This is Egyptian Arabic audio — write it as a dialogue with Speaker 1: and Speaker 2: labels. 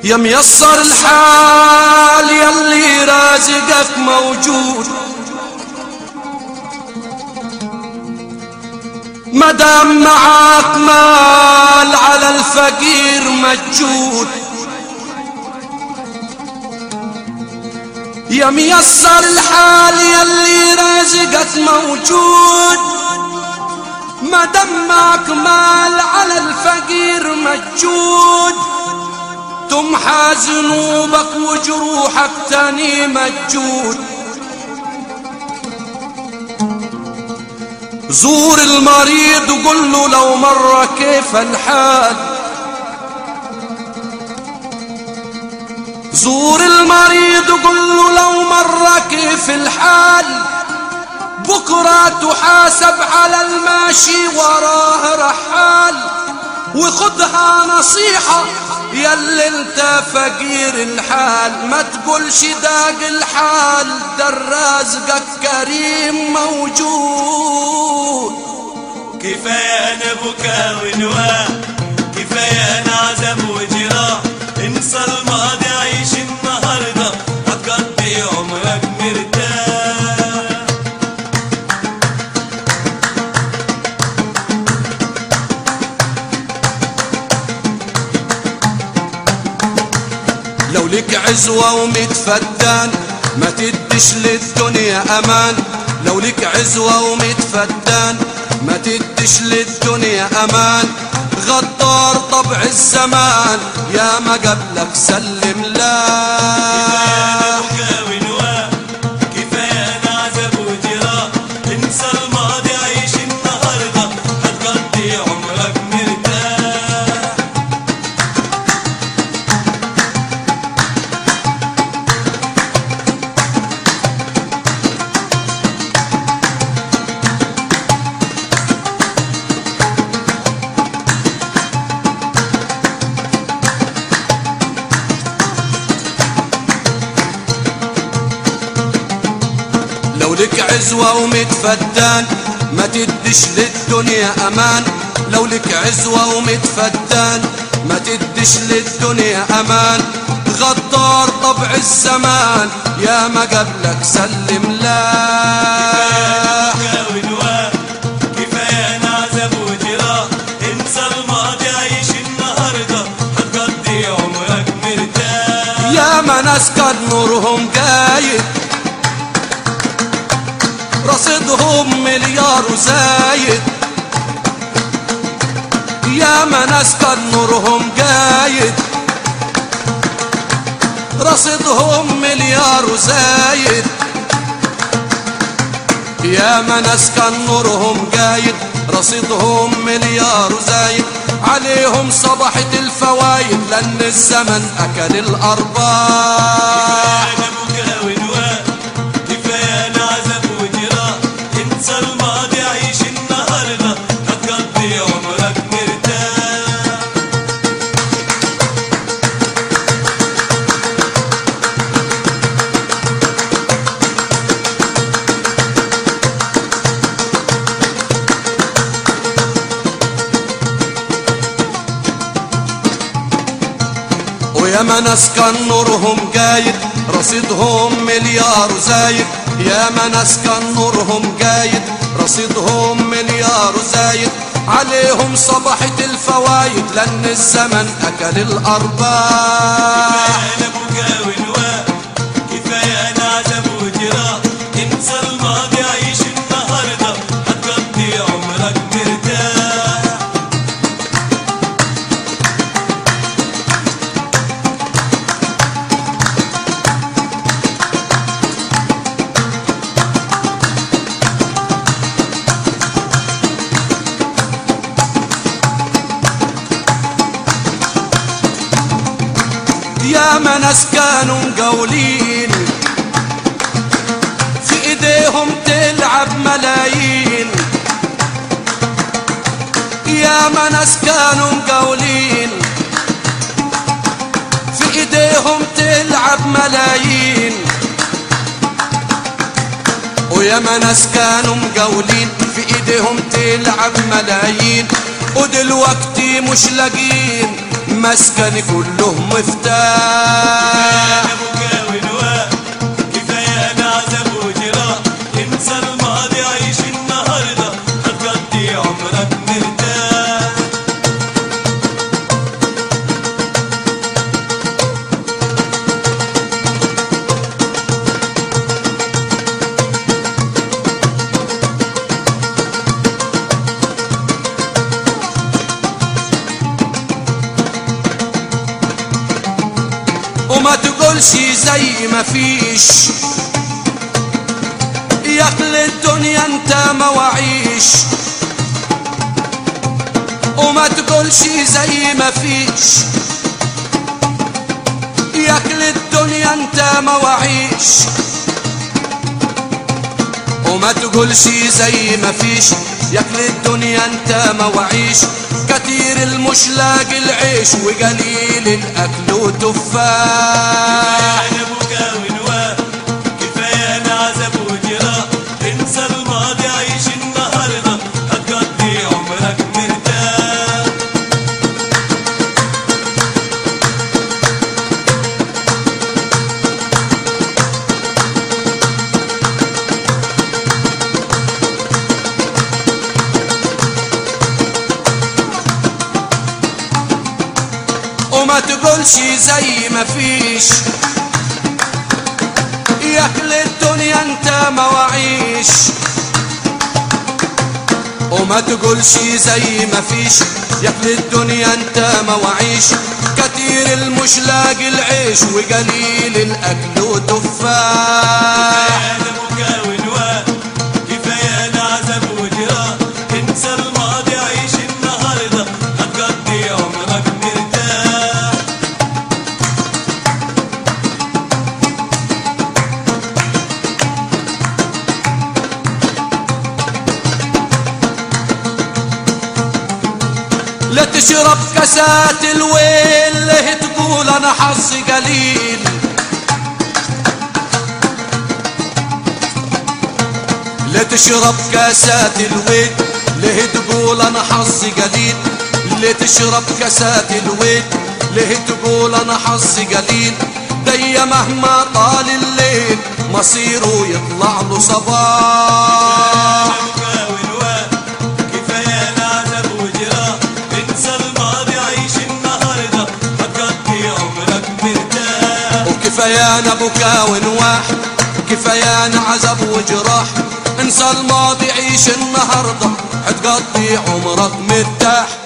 Speaker 1: يا ميسر الحال يلي رازقك موجود مدام معاك مال على الفقير مجود يا ميسر الحال يلي رازقك موجود ما دمك مال على الفقير مجود تمحى ذنوبك وجروحك تاني مجود زور المريض وقول له لو مرة كيف الحال زور المريض وقول له لو مرة كيف الحال بكرة تحاسب على الماشي وراه رحال وخدها نصيحة ياللي انت فقير الحال ما تقولش داق الحال ده رازقك كريم موجود
Speaker 2: كفاية أنا بكا ونواه كفاية أنا عذاب وجراح انسى الماضي عيش النهاردة هتقضي عمرك مرتاح
Speaker 1: لو لك عزوة وميت فدان ما تدش للدنيا امان لو لك عزوة وميت فدان ما تدش للدنيا امان غدار طبع الزمان يا ما قبلك سلم لا
Speaker 2: بكا ونواه كفاية أنا عذاب وجراح انسى الماضي عيش النهاردة هتقضي عمرك مرتاح
Speaker 1: لو لك عزوة وميت فدان ما تدش للدنيا امان لو لك عزوة وميت فدان ما تدش للدنيا امان غدار طبع الزمان يا ما قبلك سلم لا
Speaker 2: بكا ونواه كفاية أنا عذاب وجراح انسى الماضي عيش النهاردة هتقضي عمرك مرتاح
Speaker 1: يا ما ناس كان نورهم قايد رصيدهم مليار وزايد يا ما ناس كان نورهم قايد رصيدهم مليار وزايد يا ما ناس كان نورهم قايد رصيدهم مليار وزايد عليهم صبحت الفوايد لأن الزمن أكل الأرباح
Speaker 2: أنا بكا ونواه كفاية أنا عذاب وجراح انسى الماضي عيش النهاردة هتقضي عمرك مرتاح
Speaker 1: ويا ما ناس كان نورهم قايد رصيدهم مليار وزايد يا ما ناس كان نورهم قايد رصيدهم مليار وزايد عليهم صبحت الفوايد لأن الزمن أكل الأرباح
Speaker 2: أنا بكا ونواه كفاية أنا عذاب وجراح انسى الماضي عيش النهاردة هتقضي عمرك مرتاح
Speaker 1: يا ما ناس كانوا مقولين في ايديهم تلعب ملايين يا ما ناس كانوا مقولين في ايديهم تلعب ملايين ويا ما ناس كانوا مقولين في ايديهم تلعب ملايين ودلوقتي مش لاقين مسكني كله مفتاح
Speaker 2: انا بكا ونواء كفايه انا عذاب وجراح انسى الماضي عيش النهارده هتقضي عمرك مرتاح
Speaker 1: وما تقولش زي ما فيش يا اخي الدنيا انت مواعيش وما تقولش زي ما فيش يا اخي الدنيا انت مواعيش وما تقولش زي ما فيش يا اخي الدنيا انت مواعيش كتير المش لاقي العيش وقليل الاكل وتفاح
Speaker 2: انا بكا ونواء كفايه انا عذاب وجراح انسى الماضي عيش النهارده هتقضي عمرك مرتاح
Speaker 1: وما تقولش زي ما فيش يا اهل الدنيا انت مواعيش وما تقولش زي ما فيش يا اهل الدنيا انت مواعيش كتير المش لاقي العيش وقليل الاكل وتفاح
Speaker 2: انا بكا ونواء كفايه انا عذاب وجراح انسى الماضي عيش النهارده هتقضي عمرك مرتاح
Speaker 1: لا تشرب كاسات الويل ليه تقول انا حظي قليل لا تشرب كاسات الويل ليه تقول انا حظي قليل ليه تشرب كاسات الويل ليه تقول انا حظي قليل دي مهما طال الليل مصيره يطلع له صباح
Speaker 2: بكا ونواء كفايه انا عذاب وجراح انسى الماضي عيش النهارده هتقضي عمرك مرتاح
Speaker 1: وكفايانا بكا ونواح كفايانا عذاب وجراح انسى الماضي عيش النهارده هتقضي عمرك مرتاح